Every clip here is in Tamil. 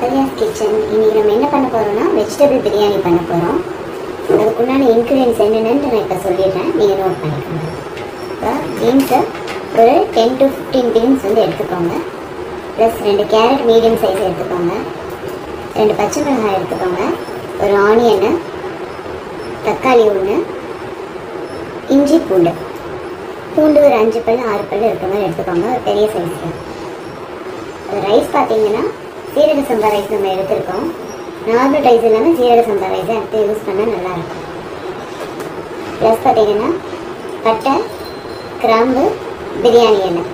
சரண்யாஸ் கிச்சன் இன்னைக்கு நம்ம என்ன பண்ண போறோம்னா வெஜிடபிள் பிரியாணி பண்ண போகிறோம் அதுக்குண்டான இன்க்ரீடியன்ஸ் என்னென்னு நான் இப்போ சொல்லிடுறேன் நீங்கள் நோட் பண்ணிக்கோங்க இப்போ பீன்ஸை ஒரு டென் டு ஃபிஃப்டீன் பீன்ஸ் வந்து எடுத்துக்கோங்க ப்ளஸ் ரெண்டு கேரட் மீடியம் சைஸ் எடுத்துக்கோங்க ரெண்டு பச்சை மிளகாய் எடுத்துக்கோங்க ஒரு ஆனியனு தக்காளி ஒன்று இஞ்சி பூண்டு பூண்டு ஒரு அஞ்சு பல் ஆறு பல் இருக்க மாதிரி எடுத்துக்கோங்க ஒரு பெரிய சைஸில் ரைஸ் பார்த்தீங்கன்னா சீரக சம்பா ரைஸ் நம்ம எடுத்திருக்கோம் நார்மல் ரைஸ் இல்லாமல் சீரக சம்பா ரைஸை எடுத்து யூஸ் பண்ணால் நல்லாயிருக்கும் ப்ளஸ் பார்த்தீங்கன்னா பட்டை கிராம்பு பிரியாணி எண்ணெய்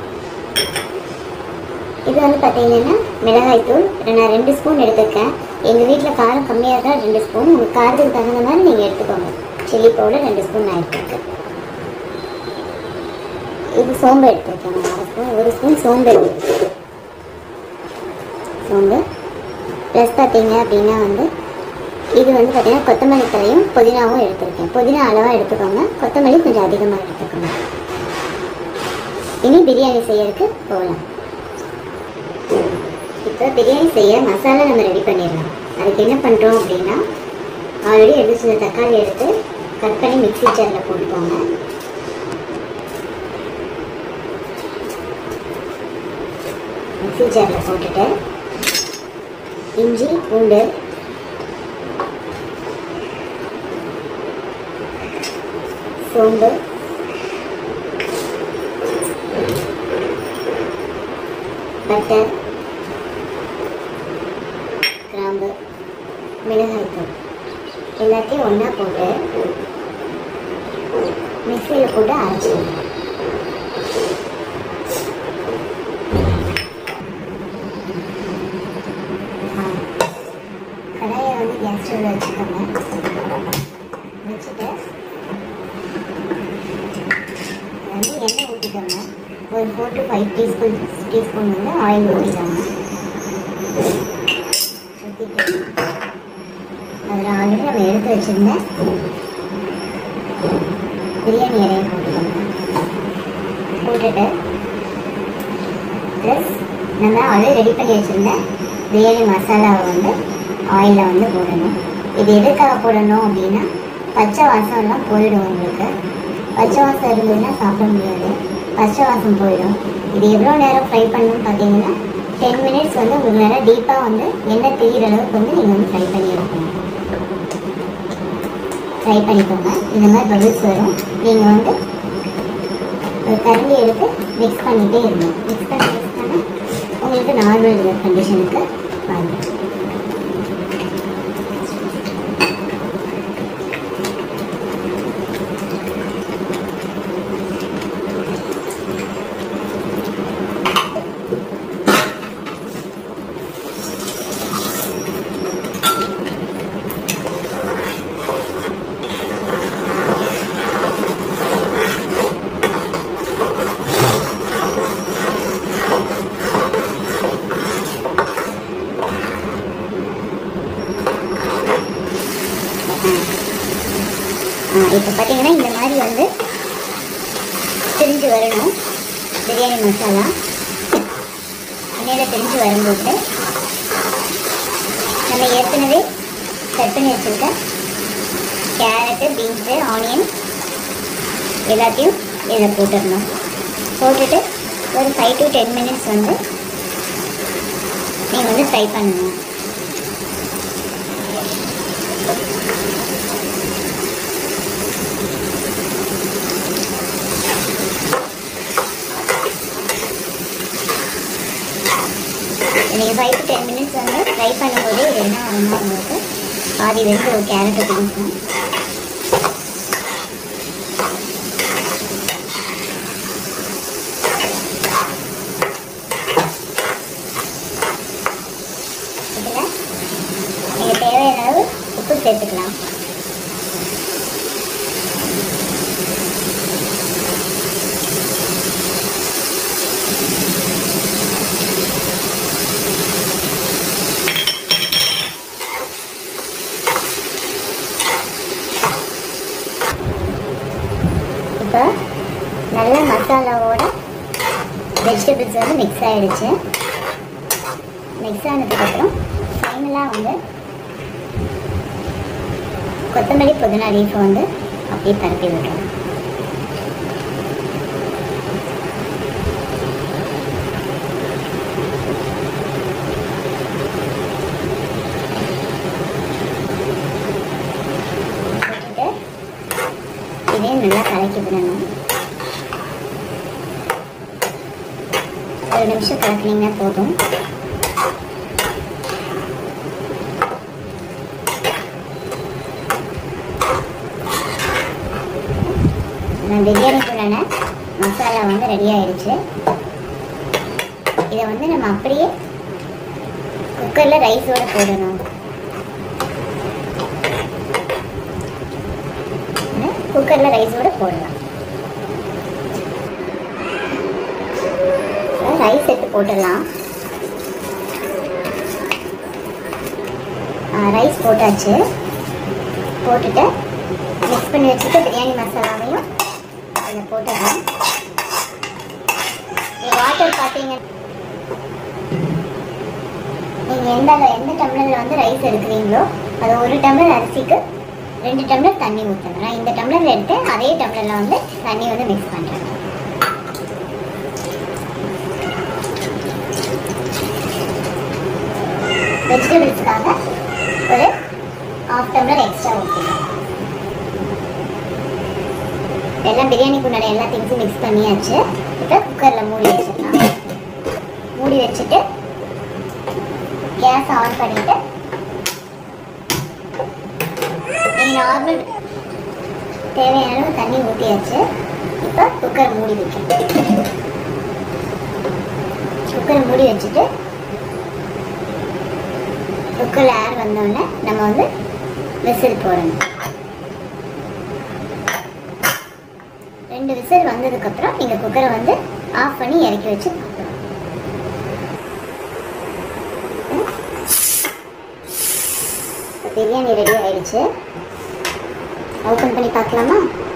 இது வந்து பார்த்தீங்கன்னா மிளகாய்த்தூள் நான் ரெண்டு ஸ்பூன் எடுத்துருக்கேன் எங்கள் வீட்டில் காரம் கம்மியாக இருந்தால் ரெண்டு ஸ்பூன் உங்கள் காரத்துக்கு தகுந்த மாதிரி நீங்கள் எடுத்துக்கோங்க சில்லி பவுடர் ரெண்டு ஸ்பூன் நான் எடுத்துருக்கேன் இது சோம்பு எடுத்துருக்கேன் நான் அரை ஸ்பூன் ஒரு ஸ்பூன் சோம்பு எடுத்துருக்கேன் சோம்பு ப்ளஸ் பார்த்தீங்க அப்படின்னா வந்து இது வந்து பார்த்தீங்கன்னா கொத்தமல்லி தலையும் புதினாவும் எடுத்திருக்கேன் புதினா அளவாக எடுத்துக்கோங்க கொத்தமல்லி கொஞ்சம் அதிகமாக எடுத்துக்கோங்க இனி பிரியாணி செய்யறதுக்கு போகலாம் இப்போ பிரியாணி செய்ய மசாலா நம்ம ரெடி பண்ணிடலாம் அதுக்கு என்ன பண்ணுறோம் அப்படின்னா ஆல்ரெடி எடுத்து வச்சிருந்த தக்காளி எடுத்து கட் பண்ணி மிக்ஸி ஜாரில் போட்டுக்கோங்க மிக்ஸி ஜாரில் போட்டுட்டு இஞ்சி பூண்டு சோம்பு பட்டை கிராம்பு மிளகாய்த்தூள் எல்லாத்தையும் ஒன்றா போட்டு மிக்சியில் போட்டு அரைச்சிடணும் கடாயை வந்து கேஸ் ஸ்டவ்வில் வச்சுக்கோங்க வச்சுட்டு வந்து எண்ணெய் ஊற்றிக்கோங்க ஒரு four to five teaspoon teaspoon வந்து ஆயில் ஊற்றிக்கோங்க ஊற்றிட்டு அதில் ஆல்ரெடி நம்ம எடுத்து வச்சுருந்த பிரியாணி இலையை போட்டுக்கோங்க போட்டுட்டு ப்ளஸ் நம்ம ஆல்ரெடி ரெடி பண்ணி வச்சுருந்த பிரியாணி மசாலாவை வந்து ஆயிலில் வந்து போடணும் இது எதுக்காக போடணும் அப்படின்னா பச்சை வாசம்லாம் போயிடும் உங்களுக்கு பச்சை வாசம் இருந்ததுன்னா சாப்பிட முடியாது பச்சை வாசம் போயிடும் இது எவ்வளோ நேரம் ஃப்ரை பண்ணணும்னு பார்த்தீங்கன்னா டென் மினிட்ஸ் வந்து உங்களுக்கு நல்லா டீப்பாக வந்து எண்ணெய் தெரியிற அளவுக்கு வந்து நீங்கள் வந்து ஃப்ரை பண்ணி எடுக்கணும் ஃப்ரை பண்ணிக்கோங்க இந்த மாதிரி பபிள்ஸ் வரும் நீங்கள் வந்து ஒரு கரண்டி எடுத்து மிக்ஸ் பண்ணிகிட்டே இருக்கணும் மிக்ஸ் பண்ணி மிக்ஸ் பண்ண உங்களுக்கு நார்மல் கண்டிஷனுக்கு வரும் இப்போ பார்த்தீங்கன்னா இந்த மாதிரி வந்து பிரிஞ்சு வரணும் பிரியாணி மசாலா எண்ணெயில் பிரிஞ்சு வரும்போது நம்ம ஏற்கனவே கட் பண்ணி வச்சுருக்க கேரட்டு பீன்ஸு ஆனியன் எல்லாத்தையும் இதில் போட்டுடணும் போட்டுட்டு ஒரு ஃபைவ் டு டென் மினிட்ஸ் வந்து நீங்கள் வந்து ஃப்ரை பண்ணணும் நீங்கள் ஃபைவ் டு டென் மினிட்ஸ் வந்து ஃப்ரை பண்ணும்போது இது என்ன ஆகும்னா உங்களுக்கு பாதி வெந்து ஒரு கேரட்டு பிடிக்கும் இதில் நீங்கள் தேவையான அளவு உப்பு சேர்த்துக்கலாம் இப்போ நல்ல மசாலாவோட வெஜிடபிள்ஸ் வந்து மிக்ஸ் ஆகிடுச்சு மிக்ஸ் ஆனதுக்கப்புறம் ஃபைனலாக வந்து கொத்தமல்லி புதினா லீஃபை வந்து அப்படியே பரப்பி விடுறோம் போட்டுட்டு இதே நல்லா கலக்கி விடணும் ஒரு நிமிஷம் கலக்கினீங்கன்னா போதும் நான் பிரியாணிக்குள்ளான மசாலா வந்து ரெடி ஆயிடுச்சு இதை வந்து நம்ம அப்படியே குக்கரில் ரைஸோட போடணும் குக்கரில் ரைஸோட போடலாம் ரைஸ் எடுத்து போட்டுடலாம் ரைஸ் போட்டாச்சு போட்டுட்டு மிக்ஸ் பண்ணி வச்சுட்டு பிரியாணி மசாலாவையும் அதில் போட்டுடலாம் வாட்டர் பார்த்தீங்க நீங்கள் எந்த அளவு- எந்த டம்ளரில் வந்து ரைஸ் எடுக்கிறீங்களோ அது ஒரு டம்ளர் அரிசிக்கு ரெண்டு டம்ளர் தண்ணி ஊற்றணும் நான் இந்த டம்ளரில் எடுத்து அதே டம்ளரில் வந்து தண்ணி வந்து மிக்ஸ் பண்ணுறேன் வெஜிடபிள்ஸ்க்காக ஒரு ஹாஃப் டம்ளர் எக்ஸ்ட்ரா ஊற்றிக்கலாம் எல்லாம் பிரியாணிக்கு முன்னாடி எல்லா திங்ஸும் மிக்ஸ் பண்ணியாச்சு இப்போ குக்கரில் மூடி வச்சிடலாம் மூடி வச்சுட்டு கேஸ் ஆன் பண்ணிட்டு நீங்கள் நார்மல் தேவையான அளவு தண்ணி ஊற்றியாச்சு இப்போ குக்கர் மூடி வைக்கணும் குக்கர் மூடி வச்சுட்டு குக்கரில் ஏர் வந்தோடனே நம்ம வந்து விசில் போடணும் ரெண்டு விசில் வந்ததுக்கப்புறம் நீங்கள் குக்கரை வந்து ஆஃப் பண்ணி இறக்கி வச்சு பார்க்கலாம் பிரியாணி ரெடி ஆயிடுச்சு ஓப்பன் பண்ணி பார்க்கலாமா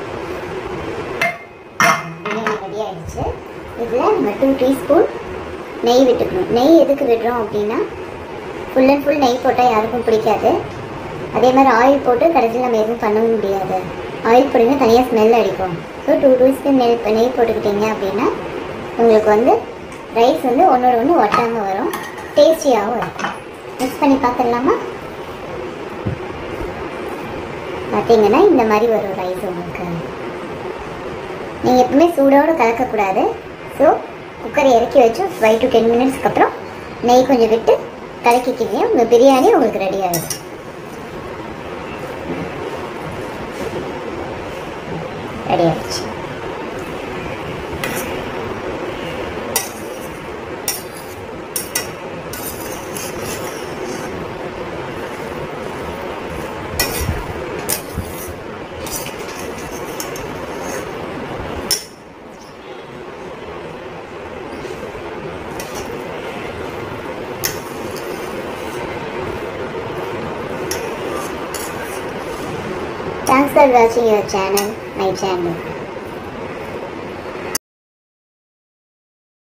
பிரியாணி ரெடி ஆயிடுச்சு இதில் நம்ம டூ டீஸ்பூன் நெய் விட்டுக்கணும் நெய் எதுக்கு விடுறோம் அப்படின்னா ஃபுல் அண்ட் ஃபுல் நெய் போட்டால் யாருக்கும் பிடிக்காது அதே மாதிரி ஆயில் போட்டு கடைசியில் நம்ம எதுவும் பண்ணவும் முடியாது ஆயில் போட்டிங்கன்னா தனியாக ஸ்மெல் அடிக்கும் ஸோ டூ டூஸ்பூன் நெய் நெய் போட்டுக்கிட்டீங்க அப்படின்னா உங்களுக்கு வந்து ரைஸ் வந்து ஒன்றோட ஒன்று ஒட்டாமல் வரும் டேஸ்டியாகவும் இருக்கும் மிக்ஸ் பண்ணி பார்த்துடலாமா பார்த்தீங்கன்னா இந்த மாதிரி வரும் ரைஸ் உங்களுக்கு நீங்கள் எப்பவுமே சூடோடு கலக்கக்கூடாது ஸோ குக்கரை இறக்கி வச்சு ஃபைவ் டு டென் மினிட்ஸ்க்கு அப்புறம் நெய் கொஞ்சம் விட்டு கலக்கிக்கிங்க உங்கள் பிரியாணி உங்களுக்கு ரெடி ஆகிடும் ரெடி ஆயிடுச்சு Thanks for watching your channel, my channel.